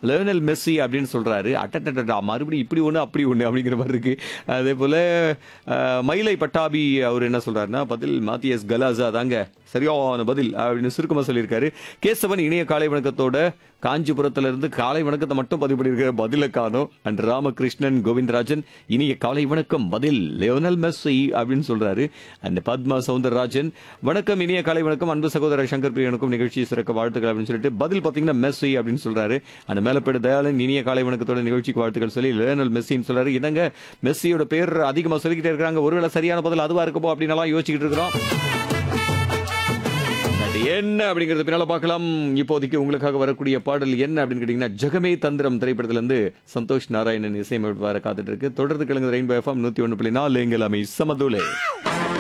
Lionel Messi அப்படின்னு சொல்றாரு அட்டட்டா மறுபடியும் இப்படி ஒண்ணு அப்படி ஒண்ணு அப்படிங்கிற மாதிரி இருக்கு அதே போல அஹ், மயிலை பட்டாபி அவர் என்ன சொல்றாருன்னா பதில் மாத்தியஸ் கலாசா தாங்க சரியான பதில் அப்படின்னு சுருக்கமா சொல்லியிருக்காரு கேசவன் இணைய காலை வணக்கத்தோட காஞ்சிபுரத்துல இருந்து காலை வணக்கத்தை மட்டும் பதிவு பண்ணியிருக்கிற பதில காணும் அண்ட் ராமகிருஷ்ணன் கோவிந்தராஜன் இனிய காலை வணக்கம் பதில் லியோனல் மெஸ்ஸி அப்படின்னு சொல்றாரு அண்ட் பத்மா சவுந்தரராஜன் வணக்கம் இனிய காலை வணக்கம் அன்பு சகோதரர் சங்கர் பிரியனுக்கும் நிகழ்ச்சி சிறக்க வாழ்த்துக்கள் அப்படின்னு சொல்லிட்டு பதில் பாத்தீங்கன்னா மெஸ்ஸி அப்படின்னு சொல்றாரு அந்த மேலப்பேடு தயாளன் இனிய காலை வணக்கத்தோட நிகழ்ச்சிக்கு வாழ்த்துக்கள் சொல்லி லியோனல் மெஸ்ஸின்னு சொல்றாரு இதங்க மெஸ்ஸியோட பேர் அதிகமா சொல்லிக்கிட்டே இருக்காங்க ஒருவேளை சரியான பதில் அதுவா இருக்குமோ அப்படின்னு எல்லாம் யோசிச்சுக்கிட்டு இருக்கிறோம் அது என்ன அப்படிங்கறது பின்னால பார்க்கலாம் இப்போதைக்கு உங்களுக்காக வரக்கூடிய பாடல் என்ன அப்படின்னு கேட்டீங்கன்னா ஜெகமே தந்திரம் திரைப்படத்துல இருந்து சந்தோஷ் நாராயணன் இசையமைப்பார காத்துட்டு இருக்கு தொடர்ந்து கிழங்கு ரெயின்போ எஃப்எம் நூத்தி ஒண்ணு புள்ளி நாலு எங்கள் அமை சமதுலே